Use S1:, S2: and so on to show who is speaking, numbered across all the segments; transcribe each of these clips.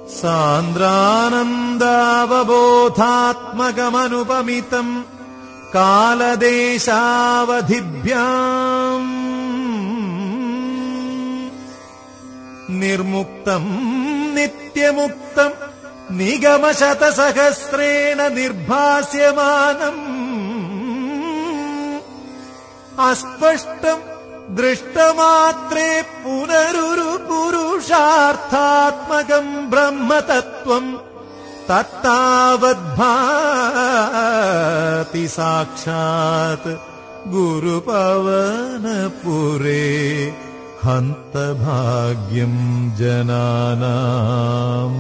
S1: സാന്ദ്രാനന്ദാവബോധാത്മകമനുപമിതം കാലദേശാവധിഭ്യാം നിർമുക്തം നിത്യമുക്തം നിഗമശതസഹസ്രേണ നിർഭാസ്യമാനം അസ്പഷ്ടം ദൃഷ്ടമാത്രേ പുനരുരു പുരുഷാർത്ഥാത്മകം ബ്രഹ്മതത്വം തത്താവദ്ഭാതി സാക്ഷാത് ഗുരുപവനപുരേ ഹന്തഭാഗ്യം ജനാനാം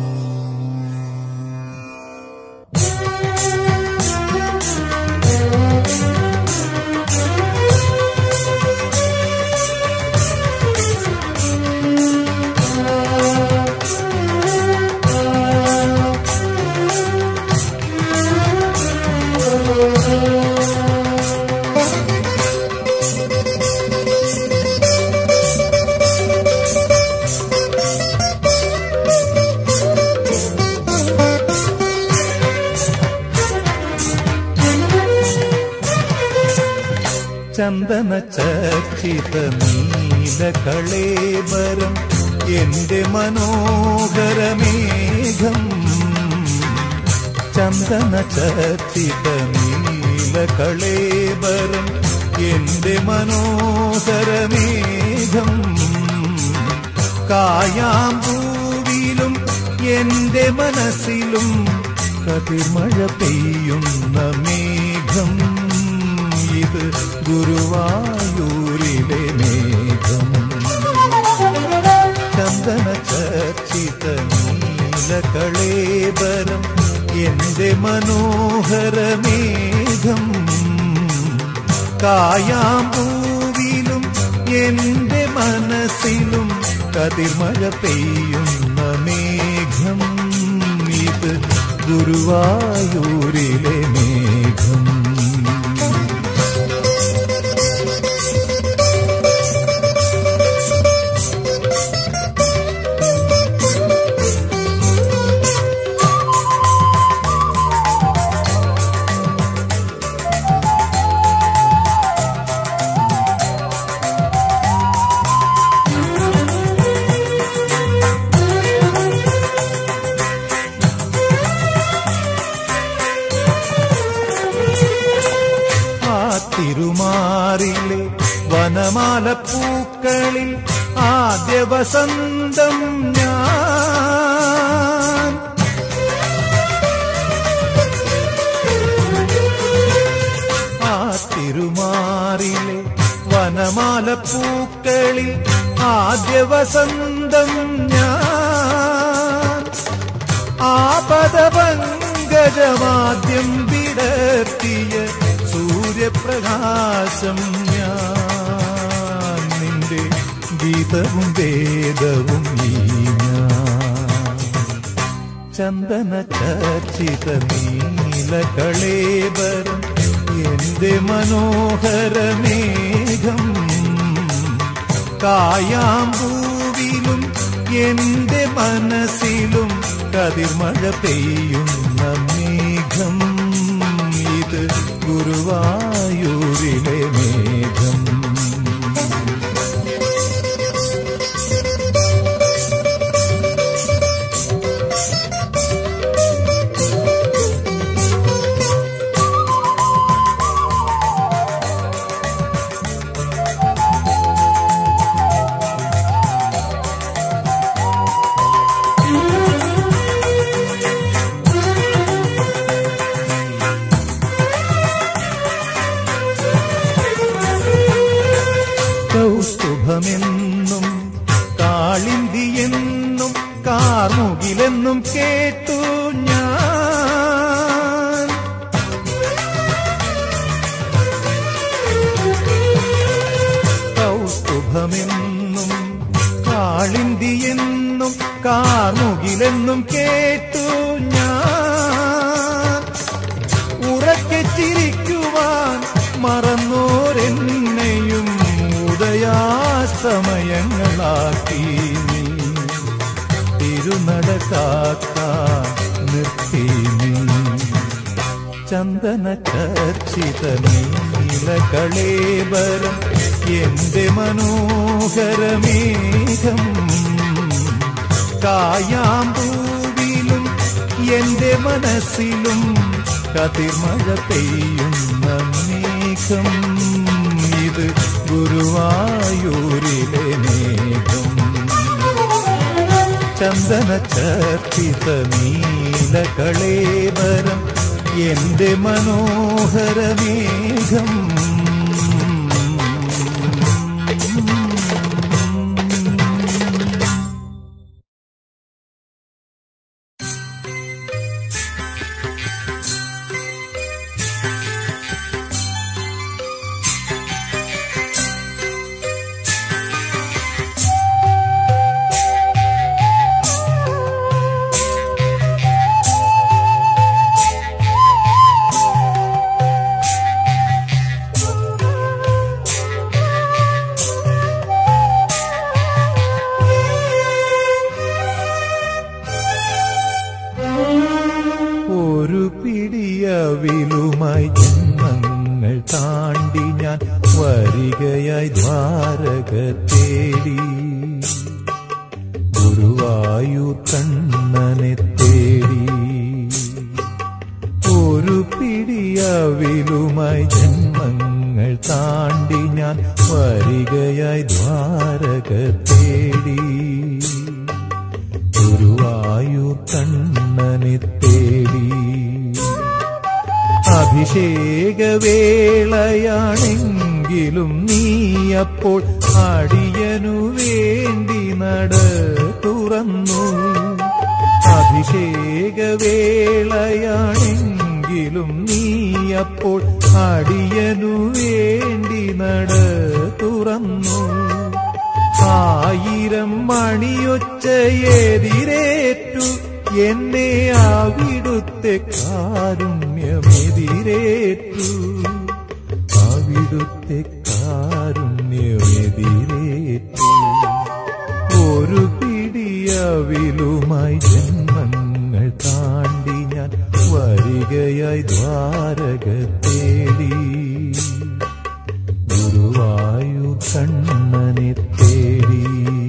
S1: ചന്ദന ചർച്ചിത നീലകളേബരം എന്റെ മനോഹരമേഘം ചന്ദന ചർച്ചിത നീലകളേബരം എന്റെ മനോഹരമേഘം കായാമ്പൂവിലും എന്റെ മനസ്സിലും കതിർമഴ പെയ്യുന്ന മേഘം ഇത് ഗുരുവായൂരിലെ മേഘം ചന്ദന ചർച്ചിത നീലകളേബരം എന്റെ മനോഹരമേഘം കായാമ്പൂവിലും എന്റെ മനസ്സിലും കതിർമഴ പെയ്യുന്ന മേഘം ഇത് ഗുരുവായൂരിലെ മേഘം ആ തിരുമാറിലെ വനമാല പൂക്കളിൽ ആദ്യ വസന്തം ഞാൻ ആ തിരുമാറിലെ വനമാല പൂക്കളിൽ ആദ്യ വസന്തം ഞാൻ ആപദപങ്കജമാദ്യം വിടർത്തിയ സൂര്യപ്രകാശം ഞാൻ നിന്റെ ഗീതവും വേദവും ഈ ഞാൻ ചന്ദന ചർച്ചിത നീലകളേബരം എന്റെ മനോഹരമേഘം കായാമ്പൂവിലും എന്റെ മനസ്സിലും കതിർമഴ പെയ്യുന്ന മേഘം ഇത് ഗുരുവായൂരിലെ മേഘം കൗസ്തുഭമെന്നും കാളിന്തിയെന്നും കാർമുകിലെന്നും കേട്ടു ഞാൻ കൗസ്തുഭമെന്നും കാളിന്തിയെന്നും കാർമുകിലെന്നും കേട്ടു ഞാൻ ഉറക്കെ ചിരിക്കുവാൻ മറന്നോരെന്നെയും ഉദയാസ്തമയങ്ങളാക്കി നീ തിരുനടക്കാക്കാൻ നിർത്തി നീ ചന്ദന ചർച്ചിത നീലകളേബരം എന്റെ മനോഹരമേഘം കായാമ്പൂവിലും എന്റെ മനസ്സിലും കതിർമഴ പെയ്യുന്ന മേഘം ഇത് ഗുരുവായൂരിലെ മേഘം ചന്ദന ചർച്ചിത നീലകളേവരം എന്റെ മനോഹരമേഘം ഒരു പിടിയവിലുമായി ജന്മങ്ങൾ താണ്ടി ഞാൻ വരികയായി ദ്വാരക തേടി ഗുരുവായൂർ കണ്ണനെ തേടി ഒരു പിടിയവിലുമായി ജന്മങ്ങൾ താണ്ടി ഞാൻ വരികയായി ദ്വാരക തേടി ഗുരുവായൂർ കണ്ണനെ തേടി അഭിഷേകവേളയാണെങ്കിലും നീ അപ്പോൾ അടിയനു വേണ്ടി നട തുറന്നു അഭിഷേകവേളയാണെങ്കിലും നീ അപ്പോൾ അടിയനു വേണ്ടി നട തുറന്നു ആയിരം മണിയൊച്ചയെതിരേറ്റു എന്നെ അവിടുത്തെ കാരുണ്യമെതിരേറ്റു അവിടുത്തെ കാരുണ്യമെതിരേറ്റു ഒരു പിടിയവിലുമായി ജന്മങ്ങൾ താണ്ടി ഞാൻ വരികയായി ദ്വാരക തേടി ഗുരുവായൂർ കണ്ണനെ തേടി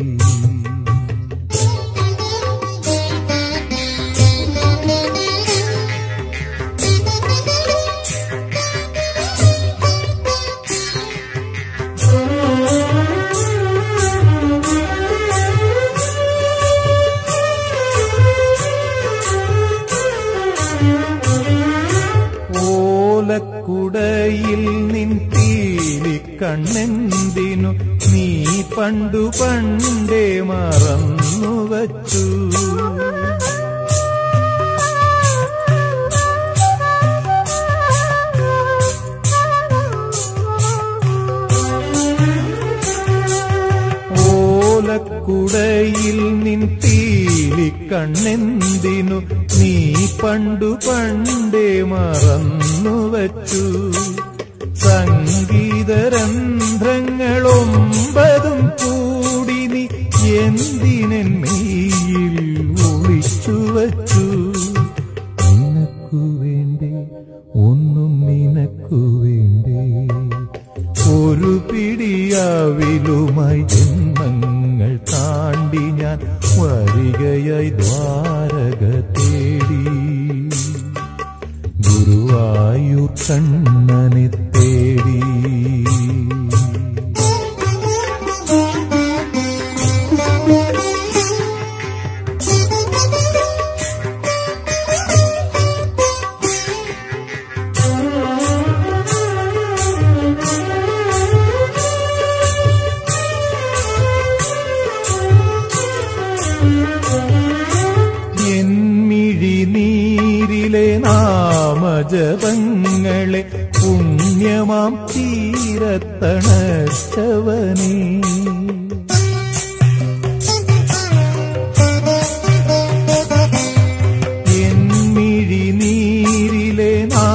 S1: ഓലക്കുടയിൽ നിൻ തീലി കണ്ണെന്തിനു നീ പണ്ടു പണ്ടേ മറന്നു വച്ചു ഓലക്കുടയിൽ നിൻ തീലി കണ്ണെന്തിനു നീ പണ്ടു പണ്ടേ മറന്നു വച്ചു സംഗീതരന്ധ്രങ്ങളൊമ്പതും കൂടി നീ എന്തിനൻ മെയ്യിൽ ഒളിച്ചു വച്ചു നിനക്കു വേണ്ടേ ഒന്നും നിനക്കു വേണ്ടേ ഒരു പിടിയാവിലുമായി ജന്മങ്ങൾ താണ്ടി ഞാൻ വരികയായി ദ്വാരക തേടി ഗുരുവായൂർ കണ്ണനെ തേടി എന്മിഴി നീരിലെ നാമജപങ്ങളെ പുണ്യമാം തീരത്തണച്ചവനേ എന്മിഴി നീരിലെ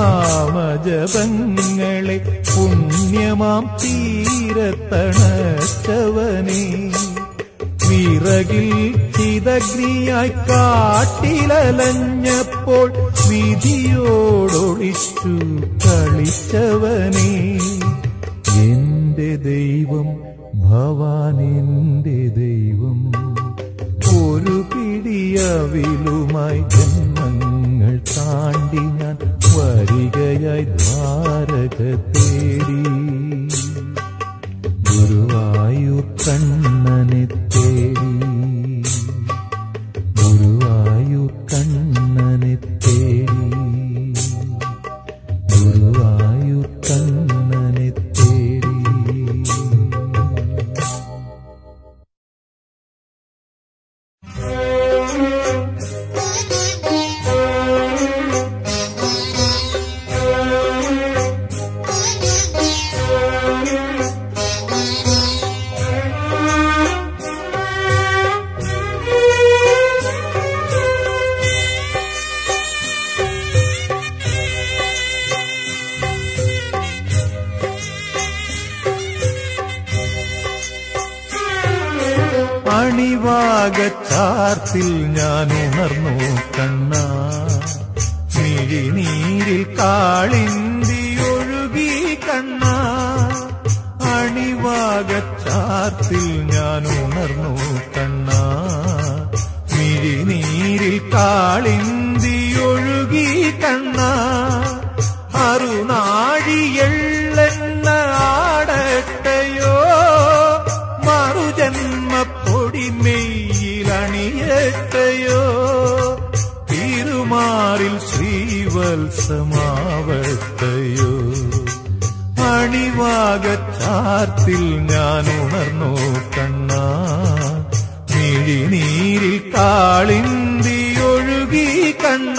S1: നാമജപങ്ങളെ പുണ്യമാം തീരത്തണച്ചവനേ വിറകിൽ ചിതഗ്രഹങ്ങളൊക്കെയും അഗ്നിയായി കാട്ടിലലഞ്ഞപ്പോൾ വിധിയോടൊളിച്ചു കളിച്ചവനെ എന്റെ ദൈവം ഭവാൻ എന്റെ ദൈവം ഒരു പിടിയവിലുമായി ജന്മങ്ങൾ താണ്ടി ഞാൻ വരികയായി ദ്വാരക തേടി ഗുരുവായൂർ കണ്ണനെ തേടി ഗുരുവായൂർ കണ്ണനെ തേടി ഗുരുവായൂർ കണ്ണനെ തേടി അണിവാകച്ചാർത്തിൽ ഞാൻ ഉണർന്നു കണ്ണ മിഴിനീരിൽ കാളിന്തി ഒഴുകി കണ്ണ അണിവാകച്ചാർത്തിൽ ഞാൻ ഉണർന്നു കണ്ണ മിഴിനീരിൽ കാളിന്തി ഒഴുകി കണ്ണ അറുനാഴിയെള്ളെണ്ണ ആടട്ടയോ മറുജന്മപ്പൊടിമെയിലണിയട്ടയോ തിരുമാറിൽ ശ്രീവത്സമാവട്ടയോ അണിവാകച്ചാർത്തിൽ ഞാൻ ഉണർന്നു കണ്ണ മിഴിനീരിൽ കാളിന്തി ഒഴുകി കണ്ണ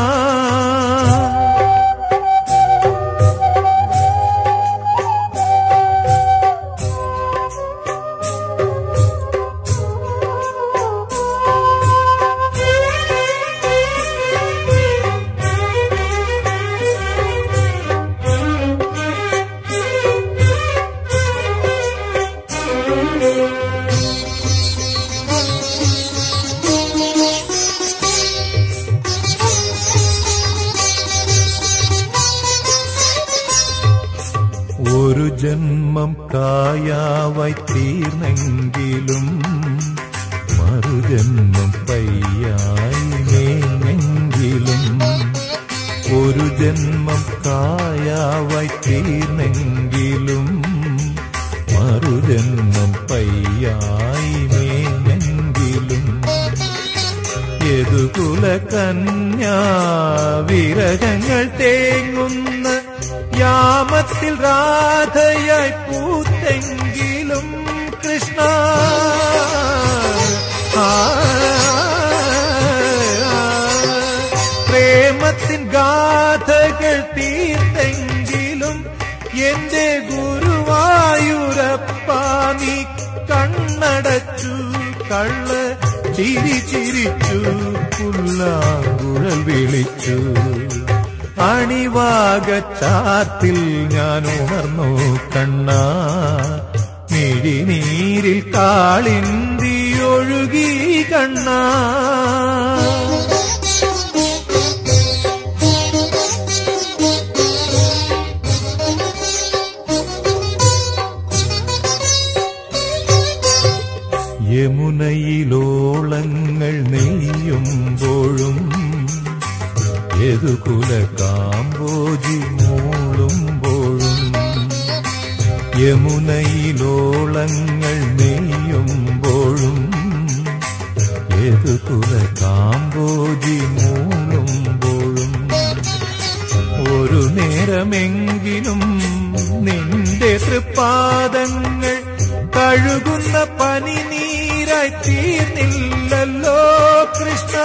S1: ഒരു ജന്മം കായാവായി തീർന്നെങ്കിലും മറുജന്മം പയ്യായി നീങ്ങെങ്കിലും ഒരു ജന്മം കായാവായി തീർന്നെങ്കിലും മറുജന്മം പയ്യായി നീങ്ങെങ്കിലും യദുകുല കന്യാ വിരഹങ്ങൾ തേങ്ങുന്ന യാമത്തിൽ രാധയായി പൂത്തെങ്കിലും കൃഷ്ണ ആ, പ്രേമത്തിൻ ഗാഥകൾ തീർത്തെങ്കിലും എന്റെ ഗുരുവായൂരപ്പ നീ കണ്ണടച്ചു കള്ള ചിരി ചിരിച്ചു പുല്ലാങ്കുഴൽ വിളിച്ചു അണിവാകച്ചാർത്തിൽ ഞാൻ ഉണർന്നു കണ്ണ മിഴിനീരിൽ കാളിന്തി ഒഴുകി കണ്ണ യമുനയിലോളങ്ങൾ നെയ്യുമ്പോഴും യദുകുല കാമ്പോജി മൂളുമ്പോഴും യമുനയിലോളങ്ങൾ നെയ്യുമ്പോഴും യദുകുല കാമ്പോജി മൂളുമ്പോഴും ഒരു നേരമെങ്കിലും നിന്റെ തൃപ്പാദങ്ങൾ കഴുകുന്ന പനിനീരായി തീർന്നില്ലല്ലോ കൃഷ്ണ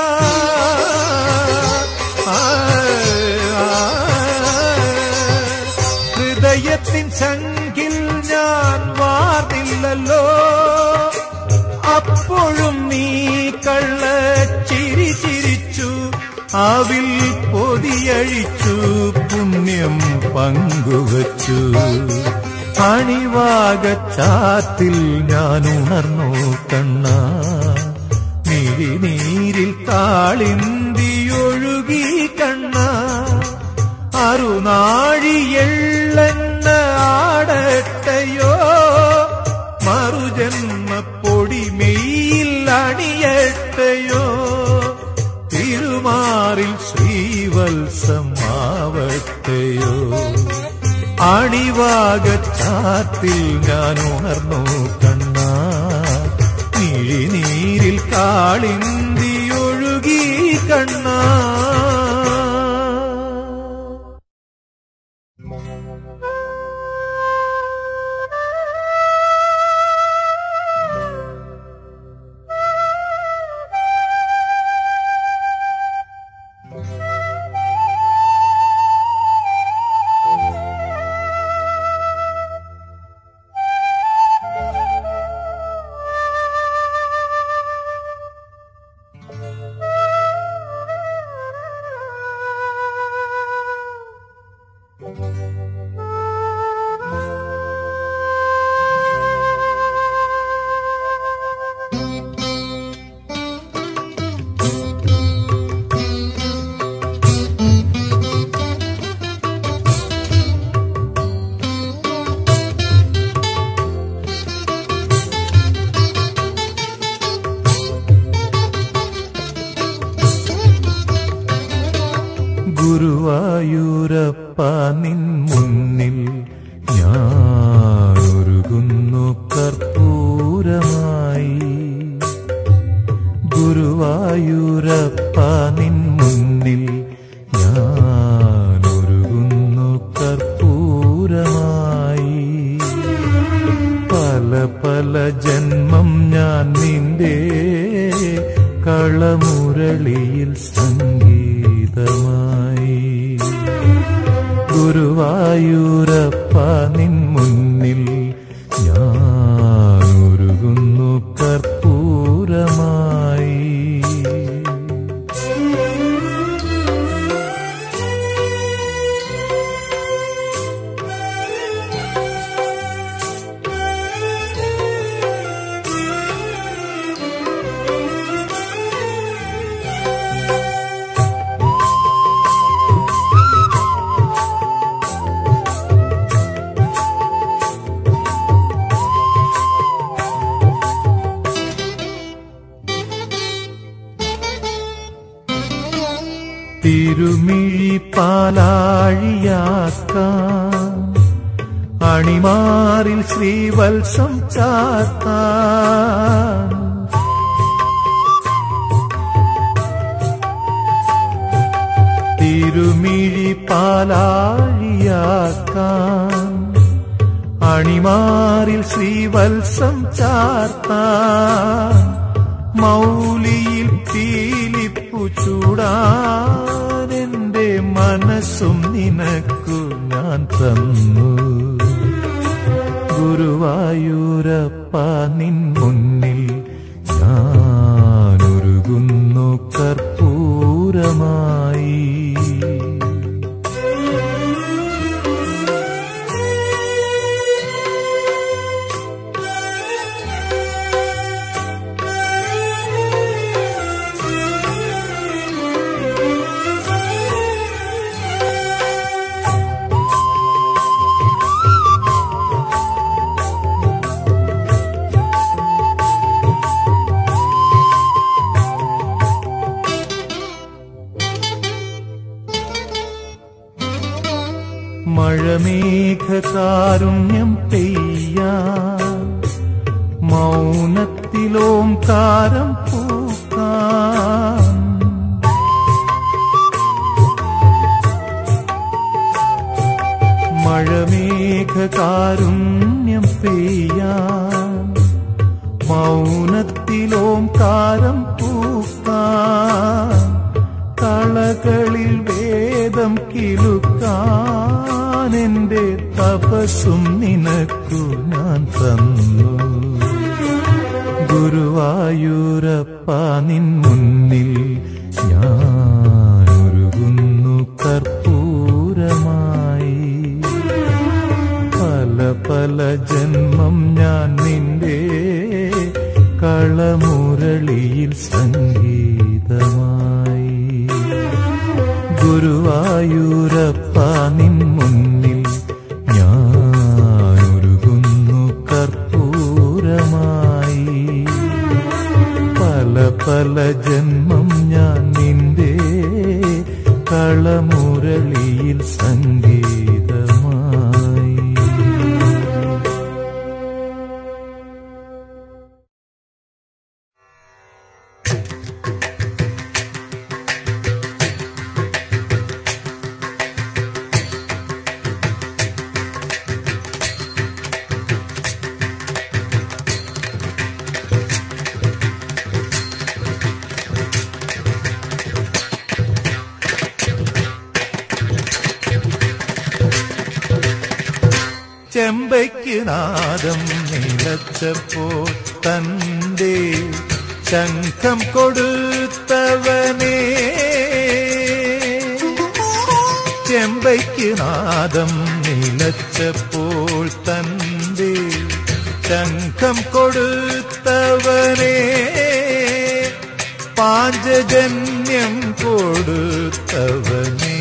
S1: ആ, ആ, ഹൃദയത്തിൻ സംഖിൽ ഞാൻ വാർന്നില്ലല്ലോ അപ്പോഴും നീ കള്ള ചിരി ചിരിച്ചു അവിൽ പൊതിയഴിച്ചു പുണ്യം പങ്കുവച്ചു അണിവാകച്ചാത്തിൽ ഞാൻ ഉണർന്നു കണ്ണ മിഴിനീ മിഴിനീരിൽ കാളിന്തിയൊഴുകി കണ്ണ അറുനാഴിയെള്ളെണ്ണ ആടട്ടയോ മറുജന്മ പൊടിമെയിൽ അണിയട്ടയോ തിരുമാറിൽ ശ്രീവത്സമാവട്ടെയോ അണിവാകച്ചാത്തിൽ ഞാൻ ഉണർന്നു കണ്ണ മിഴിനീരിൽ കാളിന്തിയൊഴുകി കണ്ണ ഗുരുവായൂരപ്പ നിൻ മുന്നിൽ ഞാനൊരുകുന്നു കർപ്പൂരമായി ഗുരുവായൂരപ്പ നിൻ മുന്നിൽ ഞാനൊരുകുന്നു കർപ്പൂരമായി പല പല ജന്മം ഞാൻ നിന്റെ കളമുരളിയിൽ സംഗീതമായി ഗുരുവായൂരപ്പ നിൻ മുന്നിൽ ഞാനൊരുകുന്നു കർപ്പൂരമായി തിരുമിഴി പാലാഴിയാക്കാം അണിമാറിൽ ശ്രീവത്സം ചാത്താൻ തിരുമിഴി പാലാഴിയാക്കാം അണിമാറിൽ ശ്രീവത്സം ചാർത്താൻ മൗലിയിൽ പീലിപ്പു ചൂടാൻ എന്റെ മനസ്സും നിനക്കു ഞാൻ തന്നു ഗുരുവായൂരപ്പ നിൻ മുന്നിൽ ഞാനൊരുകുന്നു കർപ്പൂരമായി മഴമേഘകാരുണ്യം പെയ്യാൻ മൗനത്തിലോംകാരം പൂക്കാൻ മഴമേഘകാരുണ്യം പെയ്യാൻ മൗനത്തിലോംകാരം പൂക്കാൻ കളകളിൽ വേദം കിലുക്കാൻ എന്റെ തപസ്സും നിനക്കു ഞാൻ തന്നു ഗുരുവായൂരപ്പ നിൻ മുന്നിൽ ഞാനൊരുകുന്നു കർപ്പൂരമായി പല പല ജന്മം ഞാൻ നിന്റെ കളമുരളിയിൽ സംഗീതമായി പല ജന്മം ഞാൻ നിന്റെ കളമുരളിയിൽ സംഗീതമായി ചെമ്പയ്ക്ക് നാദം നിലച്ചപ്പോൾ തന്റെ ശംഖം കൊടുത്തവനേ ചെമ്പയ്ക്ക് നാദം നിലച്ചപ്പോൾ തന്റെ ശംഖം കൊടുത്തവനേ പാഞ്ചജന്യം കൊടുത്തവനേ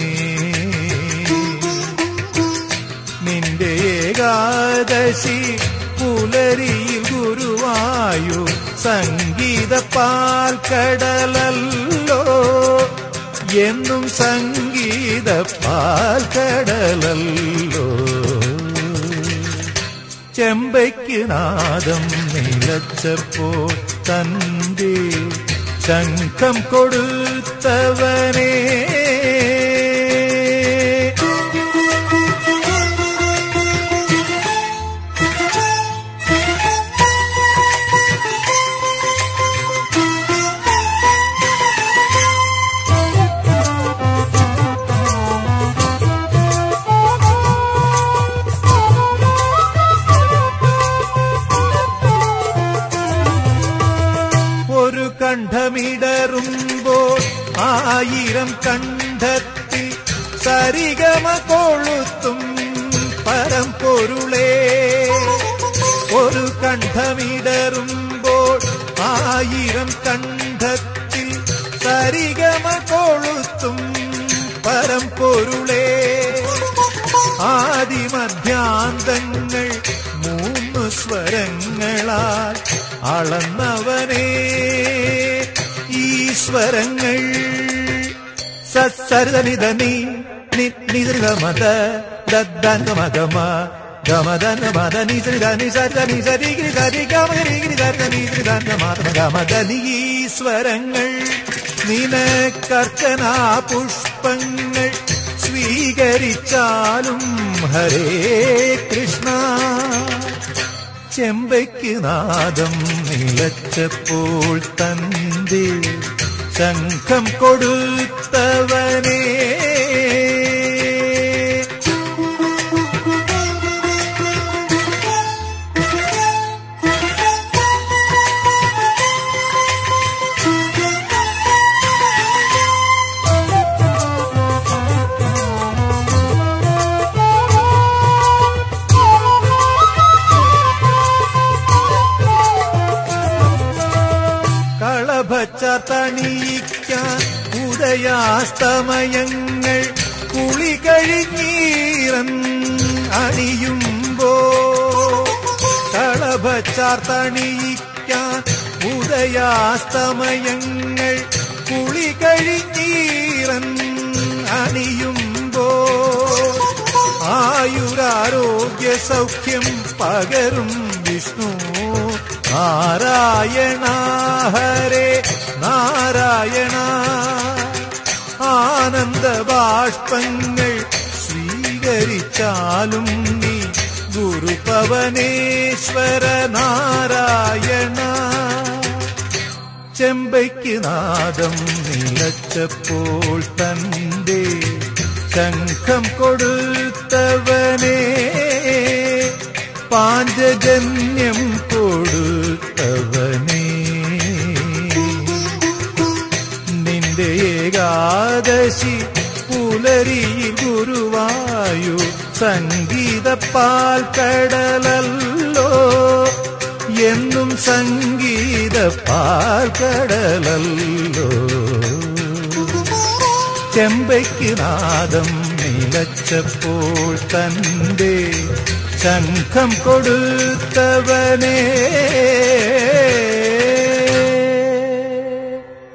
S1: നിന്റെ ഏകാദശി പുലരിയിൽ ഗുരുവായു സംഗീത പാൽക്കടലല്ലോ എന്നും സംഗീത പാൽക്കടലല്ലോ ചെമ്പയ്ക്ക് നാദം നിലച്ചപ്പോൾ തന്റെ ശംഖം കൊടുത്തവനേ ഒരു കണ്ഠമിടറുമ്പോൾ ആയിരം കണ്ഠത്തിൽ സരിഗമ കൊളുത്തും പരമ്പൊരുളേ ഒരു കണ്ഠമിടറുമ്പോൾ ആയിരം കണ്ഠത്തിൽ സരിഗമ കൊളുത്തും പരമ്പൊരുളേ ആദിമധ്യാന്തങ്ങൾ മൂന്ന് സ്വരങ്ങളാൽ അളന്നവനേ ഈശ്വരങ്ങൾ സസരിതനിത നീ നിതൃഗമത ദദ്ദംഗമഗമ ഗമദന മദ നിസരിത നിസരിത നിസരിഗിരി സരി ഗമഗിരിഗിരി സരിത നിസരിത മാതമ ഗമദനി ഈശ്വരങ്ങൾ നിനക്കർച്ചനാ പുഷ്പങ്ങൾ സ്വീകരിച്ചാലും ഹരേ കൃഷ്ണ ചെമ്പയ്ക്ക് നാദം നിലച്ചപ്പോൾ തന്റെ ശംഖം കൊടുത്തവനേ കളഭച്ചതണിയിക്കാൻ ഉദയാസ്തമയങ്ങൾ കുളി കഴിഞ്ഞീറൻ അണിയുമ്പോ കളഭച്ചാർത്തണിയിക്കാൻ ഉദയാസ്തമയങ്ങൾ കുളി കഴിഞ്ഞീറൻ അണിയുമ്പോ ആയുരാരോഗ്യ സൗഖ്യം പകരും വിഷ്ണു നാരായണ ഹരേ നാരായണ ആനന്ദ ബാഷ്പങ്ങൾ സ്വീകരിച്ചാലും നീ ഗുരുപവനേശ്വര നാരായണ ചെമ്പയ്ക്ക് നാദം നിലച്ചപ്പോൾ തന്റെ ശംഖം കൊടുത്തവനേ പാഞ്ചജന്യം കൊടുത്തവനേ നിന്റെ ഏകാദശി പുലരിയിൽ ഗുരുവായു സംഗീത പാൽക്കടലല്ലോ എന്നും സംഗീത പാൽക്കടലല്ലോ ചെമ്പയ്ക്ക് നാദം നിലച്ചപ്പോൾ തന്റെ ശംഖം കൊടുത്തവനേ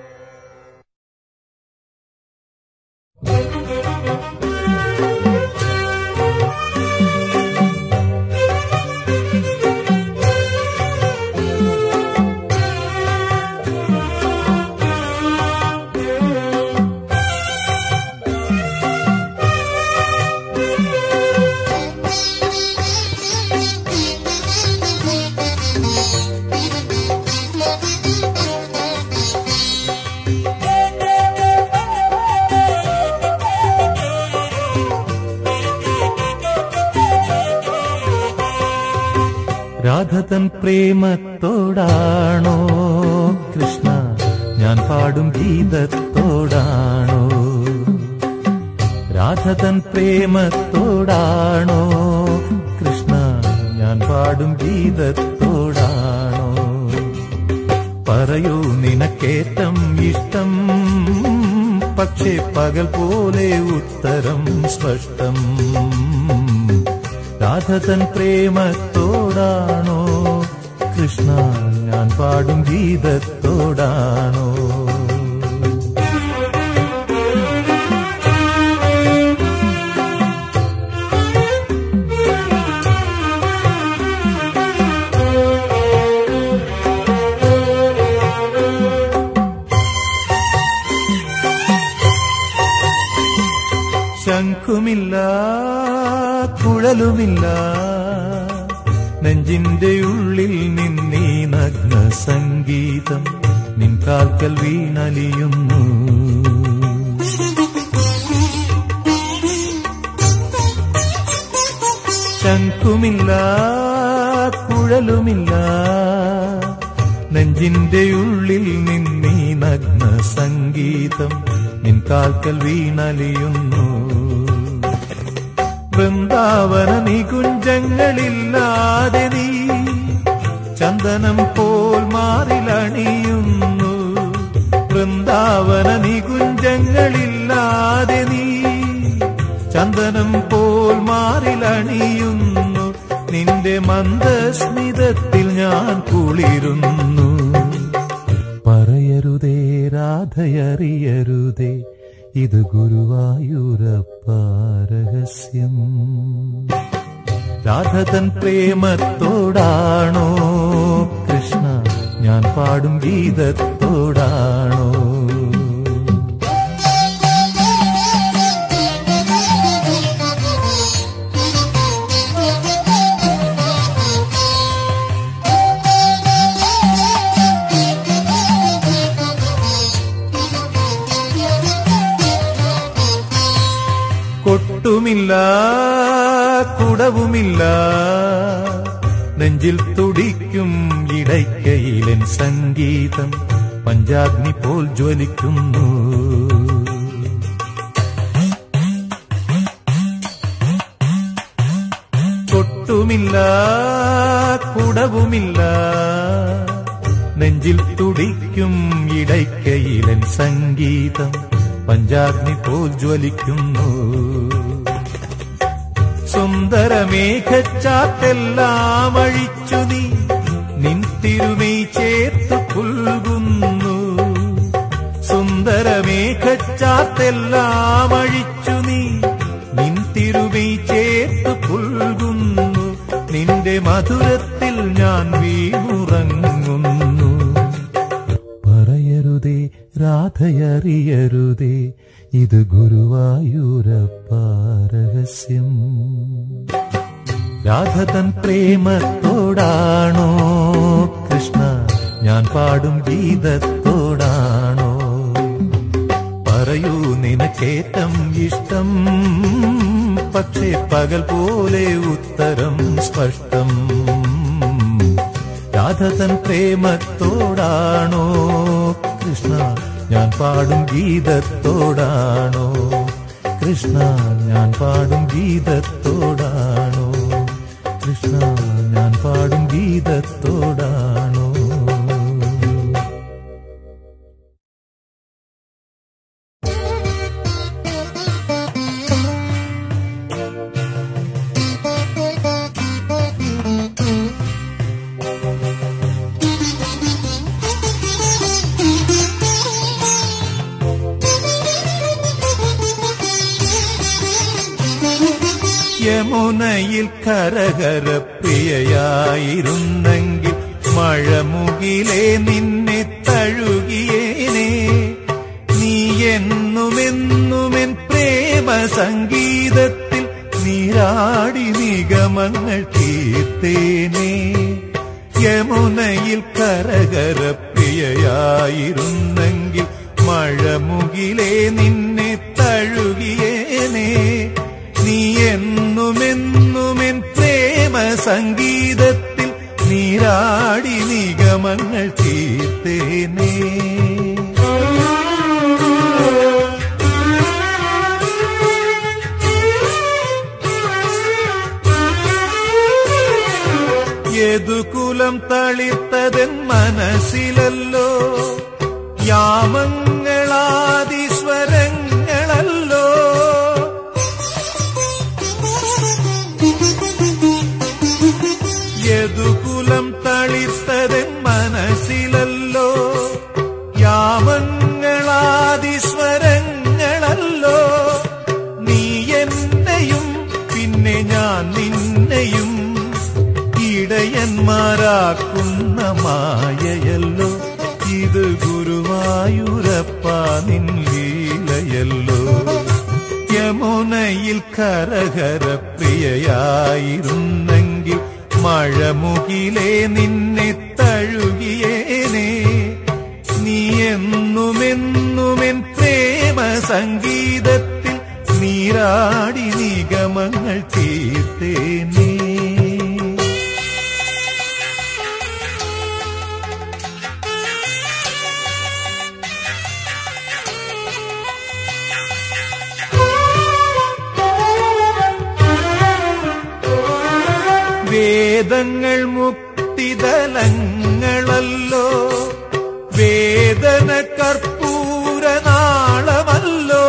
S1: രാധതൻ പ്രേമത്തോടാണോ കൃഷ്ണ ഞാൻ പാടും ഗീതത്തോടാണോ രാധതൻ പ്രേമത്തോടാണോ കൃഷ്ണ ഞാൻ പാടും ഗീതത്തോടാണോ പറയൂ നിനക്കേറ്റം ഇഷ്ടം പക്ഷേ പകൽ പോലെ ഉത്തരം സ്പഷ്ടം രാധതൻ പ്രേമത്തോടാണോ കൃഷ്ണ ഞാൻ പാടും ഗീതത്തോടാണോ ശംഖുമില്ല കുഴലുമില്ല നെഞ്ചിന്റെ ഉള്ളിൽ നിന്നീ നഗ്ന സംഗീതം നിൻ കാൽക്കൽ വീണലിയുന്നു ശംഖുമില്ല കുഴലുമില്ല നെഞ്ചിന്റെ ഉള്ളിൽ നിന്നീ നഗ്ന സംഗീതം നിൻ കാൽക്കൽ വീണലിയുന്നു വൃന്ദാവന നികുഞ്ചങ്ങളില്ലാതെ നീ ചന്ദനം പോൽ മാറിലണിയുന്നു വൃന്ദാവന നികുഞ്ചങ്ങളില്ലാതെ നീ ചന്ദനം പോൽ മാറിലണിയുന്നു നിന്റെ മന്ദസ്മിതത്തിൽ ഞാൻ കുളിരുന്നു പറയരുതേ രാധയറിയരുതേ ഇത് ഗുരുവായൂരപ്പ രഹസ്യം രാധതൻ പ്രേമത്തോടാണോ കൃഷ്ണ ഞാൻ പാടും ഗീതത്തോടാണോ കൊട്ടുമില്ല കുടവുമില്ല നെഞ്ചിൽ തുടിക്കും ഇടയ്ക്കയിലൻ സംഗീതം പഞ്ചാഗ്നി പോൽ ജ്വലിക്കുന്നു കൊട്ടുമില്ല കുടവുമില്ല നെഞ്ചിൽ തുടിക്കും ഇടയ്ക്കയിലൻ സംഗീതം പഞ്ചാഗ്നി പോൽ ജ്വലിക്കുന്നു സുന്ദരമേഘച്ചാത്തെല്ലാം അഴിച്ചു നീ നിൻ തിരുമൈ ചേർത്ത് പുൽകുന്നു സുന്ദരമേഘച്ചാത്തെല്ലാം അഴിച്ചു നീ നിൻ തിരുമൈ ചേർത്ത് പുൽകുന്നു നിന്റെ മധുരത്തിൽ ഞാൻ വീണുറങ്ങുന്നു പറയരുതേ രാധയറിയരുതേ ഇത് ഗുരുവായൂരപ്പ രഹസ്യം രാധതൻ പ്രേമത്തോടാണോ കൃഷ്ണ ഞാൻ പാടും ഗീതത്തോടാണോ പറയൂ നിനക്കേറ്റം ഇഷ്ടം പക്ഷേ പകൽ പോലെ ഉത്തരം സ്പഷ്ടം രാധതൻ പ്രേമത്തോടാണോ കൃഷ്ണ ഞാൻ പാടും ഗീതത്തോടാണോ കൃഷ്ണ ഞാൻ പാടും ഗീതത്തോടാണോ കൃഷ്ണ ഞാൻ പാടും ഗീതത്തോടാണോ യമുനയിൽ കരകര പ്രിയയായിരുന്നെങ്കിൽ മഴമുകിലെ നിന്നെ തഴുകിയേനെ നീ എന്നുമെന്നുമെൻ പ്രേമ സംഗീതത്തിൽ നീരാടി നിഗമങ്ങൾ തീർത്തേനേ യമുനയിൽ കരകര പ്രിയയായിരുന്നെങ്കിൽ മഴമുകിലെ നിന്നെ തഴുകിയേനെ നീ എന്നുമെന്നുമെൻ പ്രേമ സംഗീതത്തിൽ നീരാ തളിർത്തതൻ മനസ്സിലല്ലോ യാമങ്ങളാദിസ്വരങ്ങളല്ലോ യദുകുലം തളിർത്തതൻ മനസ്സിലല്ലോ യാമങ്ങളാദിസ്വരങ്ങളല്ലോ നീ എന്നെയും പിന്നെ ഞാൻ നിന്നെയും ഇടയന്മാരാക്കുന്ന മായയല്ലോ ഇത് ഗുരുവായൂരപ്പ നിൻ ലീലയല്ലോ യമുനയിൽ കരകര പ്രിയയായിരുന്നെങ്കിൽ മഴമുകിലേ നിന്നെ തഴുകിയേനെ നീ എന്നുമെന്നുമെൻ പ്രേമ സംഗീതത്തിൽ നീരാടി നിഗമങ്ങൾ തീർത്തേനേ വേദങ്ങൾ മുക്തിതലങ്ങളല്ലോ വേദന കർപ്പൂരനാളമല്ലോ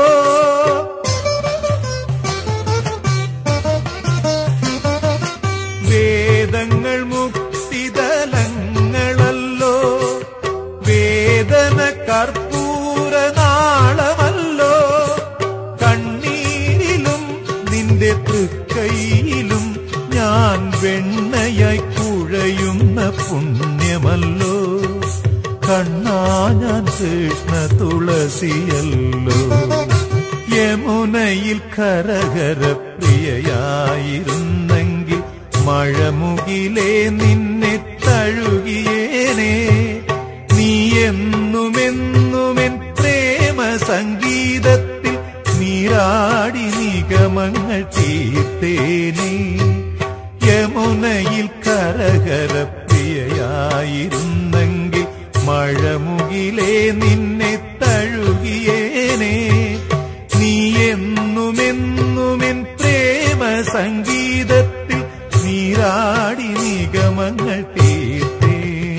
S1: വേദങ്ങൾ മുക്തിതലങ്ങളല്ലോ വേദന കർപ്പൂരനാളമല്ലോ കണ്ണീരിലും നിന്റെ തൃക്കൈയിലും ഞാൻ വെണ്ണയായി കുഴയുന്ന പുണ്യമല്ലോ കണ്ണാ ഞാൻ കൃഷ്ണ തുളസിയല്ലോ യമുനയിൽ കരകര പ്രിയയായിരുന്നെങ്കിൽ മഴമുകിലേ നിന്നെ തഴുകിയേനെ നീ എന്നുമെന്നുമെൻ പ്രേമ സംഗീതത്തിൽ നീരാടി നിഗമങ്ങൾ തീർത്തേനേ യമുനയിൽ കരകര പ്രിയയായിരുന്നെങ്കിൽ മഴമുകിലേ നിന്നെ തഴുകിയേനെ നീ എന്നുമെന്നുമെൻ പ്രേമ സംഗീതത്തിൽ നീരാടി നിഗമങ്ങൾ തീർത്തേ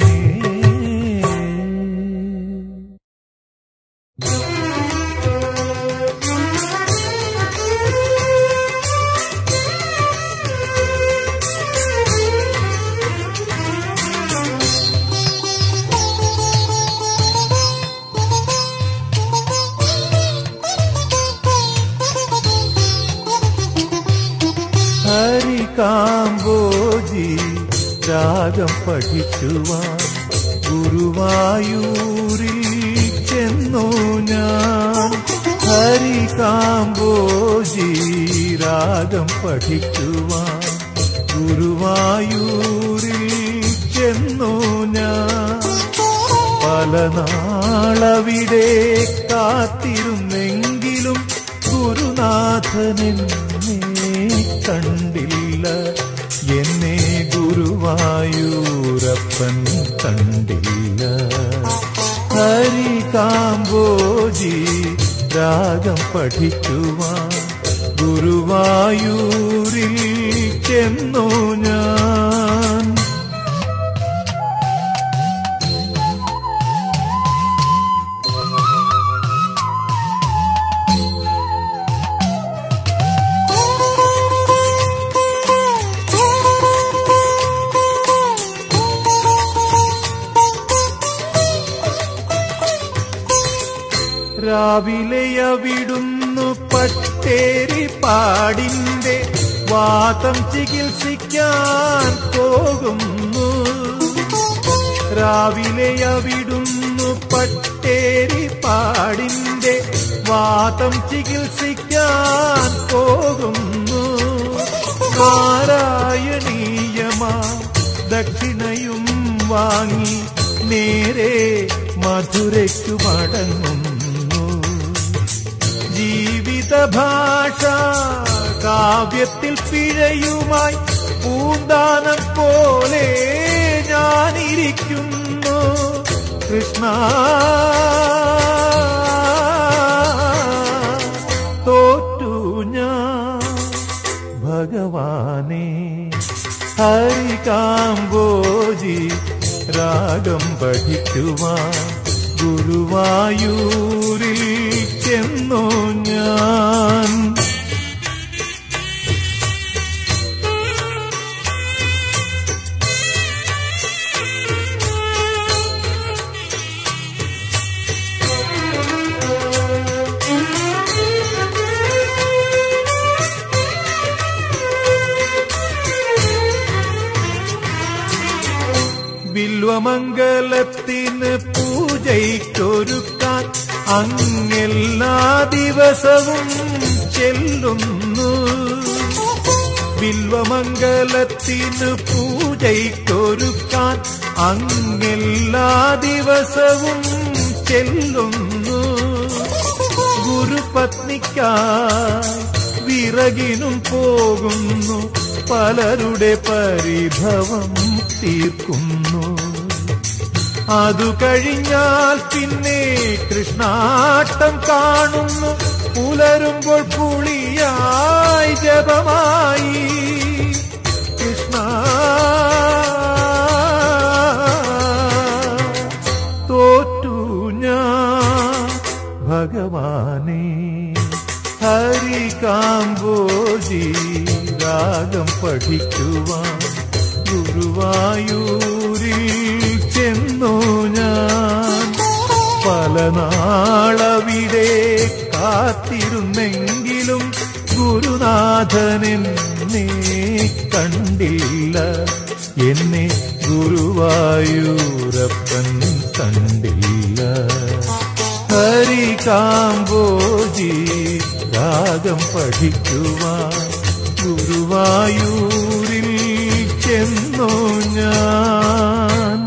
S1: ഹരികാമ്പോജി രാഗം പഠിക്കുവാൻ ഗുരുവായൂരിൽ ചെന്നു ഞാൻ ഹരികാമ്പോജി രാഗം പഠിക്കുവാൻ ഗുരുവായൂരിൽ ചെന്നു ഞാൻ പല നാളവിടെ കാത്തിരുന്നെങ്കിലും ഗുരുനാഥനെന്നെ കണ്ടില്ല എന്നെ ഗുരുവായൂരപ്പൻ കണ്ടില്ല ഹരികാമ്പോജി രാഗം പഠിക്കുവാൻ ഗുരുവായൂരിൽ ചെന്നു ഞാൻ രാവിലെ അവിടുന്നു പട്ടേരി പാടിന്റെ വാതം ചികിത്സിക്കാൻ പോകുന്നു രാവിലെ അവിടുന്നു പട്ടേരി പാടിന്റെ വാതം ചികിത്സിക്കാൻ പോകുന്നു നാരായണീയമാ ദക്ഷിണയും വാങ്ങി നേരെ മധുരയ്ക്കു മടങ്ങുന്നു ജീവിത ഭാഷ കാവ്യത്തിൽ പിഴയുമായി പൂന്താനം പോലെ ഞാനിരിക്കുന്നു കൃഷ്ണ തോറ്റു ഞാൻ ഭഗവാനെ ഹരികാമ്പോജി രാഗം പഠിക്കുവാൻ ഗുരുവായൂരിൽ ചെന്നു ഞാൻ ബില്വമംഗലത്തിന് പൂജയ്ക്കൊരുക്കാൻ അങ്ങെല്ലാ ദിവസവും ചെല്ലുന്നു ബില്വമംഗലത്തിന് പൂജയ്ക്കൊരുക്കാൻ അങ്ങെല്ലാ ദിവസവും ചെല്ലുന്നു ഗുരുപത്നിക്കായി വിറകിനും പോകുന്നു പലരുടെ പരിഭവം തീർക്കുന്നു അതു കഴിഞ്ഞാൽ പിന്നെ കൃഷ്ണാട്ടം കാണുന്നു പുലരുമ്പോൾ പുളിയായി ജപമായി കൃഷ്ണ തോറ്റു ഞാൻ ഭഗവാനെ ഹരി കാമ്പോജി രാഗം പഠിക്കുവാൻ ഗുരുവായൂരിൽ ചെന്നു ഞാൻ പല നാളവിടെ കാത്തിരുന്നെങ്കിലും ഗുരുനാഥനെന്നെ കണ്ടില്ല എന്നെ ഗുരുവായൂരപ്പൻ കണ്ടില്ല ഹരി കാമ്പോജി രാഗം പഠിക്കുവാൻ ഗുരുവായൂരിൽ ചെന്നു ഞാൻ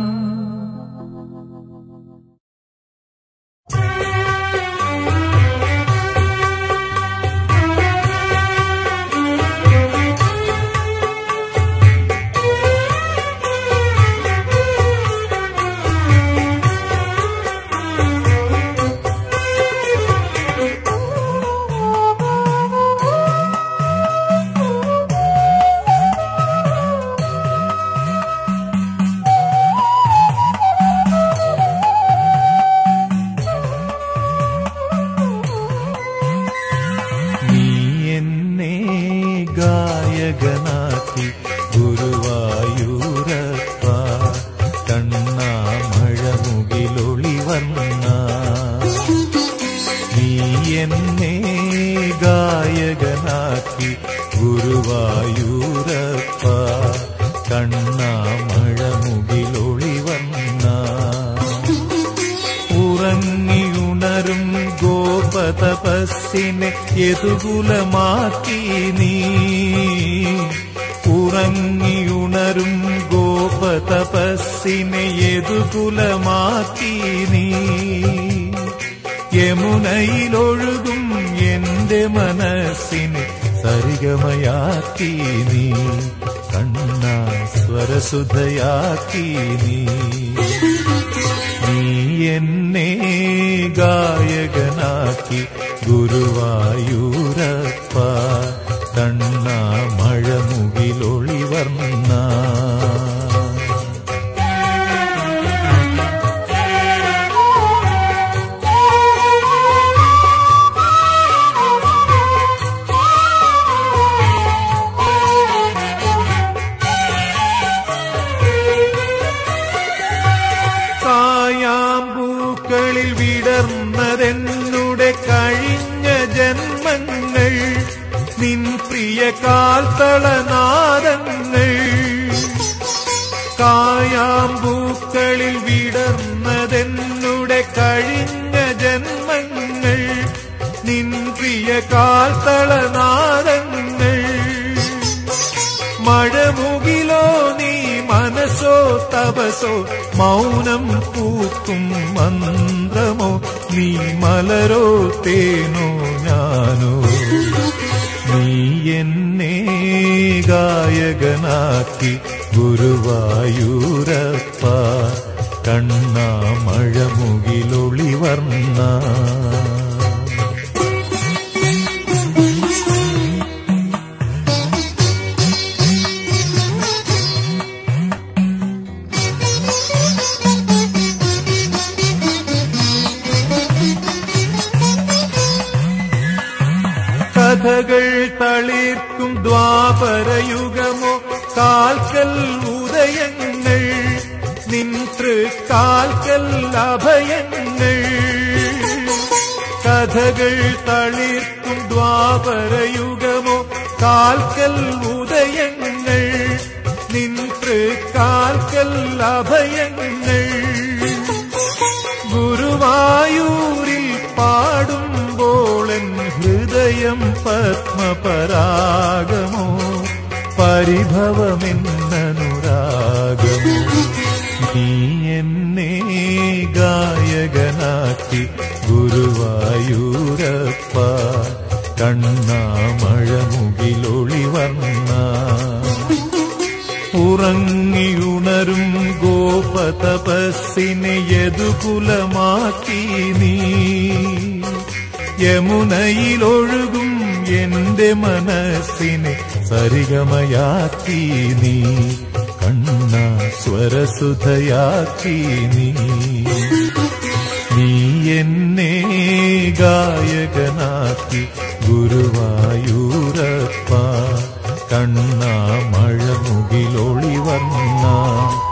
S1: നീ എന്നെ ഗായകനാക്കി ഗുരുവായൂരപ്പ കണ്ണാമഴമുകിലൊളി വന്ന നീ എന്നെ ഗായകനാക്കി ഗുരുവായൂരപ്പ കണ്ണാമഴമുകിലൊളി വന്ന ഉറങ്ങിയുണരും ഗോപതപസ്സിനെ യതുകുലമാക്കി നീ ഉറങ്ങിയുണരും ഗോപതപസ്സിനെ യതുകുലമാക്കി നീ യമുനയിലൊഴുകും എന്റെ മനസ്സിനെ സരിഗമയാക്കി നീ കണ്ണ സ്വരസുധയാക്കി നീ നീ എന്നെ ഗായകനാക്കി ഗുരുവായൂരപ്പ കണ്ണ മഴമുകിലൊളി വർണ്ണ കായാമ്പൂക്കളിൽ വിടർന്നതെന്നുടെ കഴിഞ്ഞ ജന്മങ്ങൾ നിൻ പ്രിയ കാൽത്തളനാദങ്ങൾ കായാമ്പൂക്കളിൽ വിടർന്നതെന്നുടെ കഴിഞ്ഞ ജന്മങ്ങൾ നിൻ പ്രിയ കാൽത്തളനാദങ്ങൾ മഴമുകിലോ നീ മനസ്സോ തപസോ മൗനം പൂക്കും മന്ത്രമോ നീ മലരോ തേനോ ഞാനോ നീ എന്നെ ഗായകനാക്കി ഗുരുവായൂരപ്പ കണ്ണ മഴമുകിലൊളി വർണ്ണ കഥകൾ തളിർക്കും ദ്വാപരയുഗമോ കാൽക്കൽ ഉദയങ്ങൾ നിൻ തൃക്കാൽക്കൽ അഭയങ്ങൾ കഥകൾ തളിർക്കും ദ്വാപരയുഗമോ കാൽക്കൽ ഉദയങ്ങൾ നിൻ തൃക്കാൽക്കൽ അഭയങ്ങൾ ഗുരുവായൂരിൽ പാടുമ്പോൾ എൻ ഹൃദയം പത്മപരാഗമോ പരിഭവമെന്നനുരാഗമോ നീ എന്നെ ഗായകനാക്കി ഗുരുവായൂരപ്പ കണ്ണാമഴമുകിലൊളി വന്ന ഉറങ്ങിയുണരും ഗോപതപസ്സിനെ യദുകുലമാക്കി നീ യമുനയിലൊഴുകും എന്റെ മനസ്സിനെ സരിഗമയാക്കി നീ കണ്ണ സ്വരസുധയാക്കി നീ നീ എന്നെ ഗായകനാക്കി ഗുരുവായൂരപ്പ കണ്ണ മഴമുകിലൊളി വന്ന